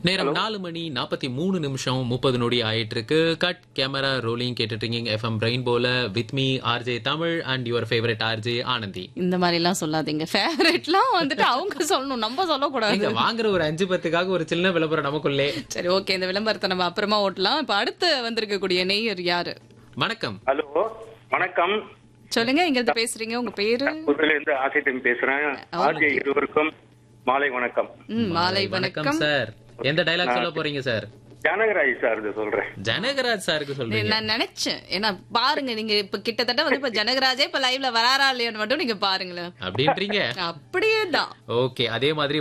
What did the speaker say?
நேரம் நாலு மணி நாற்பத்தி மூணு நிமிஷம் முப்பது நொடி ஆயிட்டு இருக்கு கட் கேமரா ரோலிங் கேட்டுட்டு இருக்கீங்க எஃப்எம் ரெயின்போல with me RJ Tamil and your favourite RJ Anandhi இந்த மாதிரி எல்லாம் சொல்லாதீங்க ஃபேவரட்லாம் வந்துட்டு அவங்க சொல்லணும் நம்ம சொல்லக்கூடாது நீங்க வாங்குற ஒரு அஞ்சு பத்துக்காக ஒரு சின்ன விளம்பரம் நமக்குள்ளே சரி ஓகே இந்த விளம்பரத்தை நம்ம அப்புறமா ஓட்டலாம் இப்ப அடுத்து வந்திருக்கக்கூடிய நெய்யர் யாரு வணக்கம் ஹலோ வணக்கம் சொல்லுங்க எங்க இருந்து பேசுறீங்க உங்க பேரு புதுல இருந்து ஆசிட்டன் பேசுறேன் ஆர்ஜே இருவருக்கும் மாலை வணக்கம் ம் மாலை வணக்கம் வணக்கம் சார் எந்த டைலாக் சொல்ல போறீங்க சார் ஜனகராஜ் சார் இது சொல்றேன் ஜனகராஜ் சாருக்கு சொல்றீங்க நான் நினைச்சேன் ஏன்னா பாருங்க நீங்க இப்ப கிட்டத்தட்ட வந்து இப்ப ஜனகராஜே இப்ப லைவ்ல வராரா இல்லையான்னு மட்டும் நீங்க பாருங்களேன் அப்படின்றீங்க அப்படியே தான் ஓகே அதே மாதிரி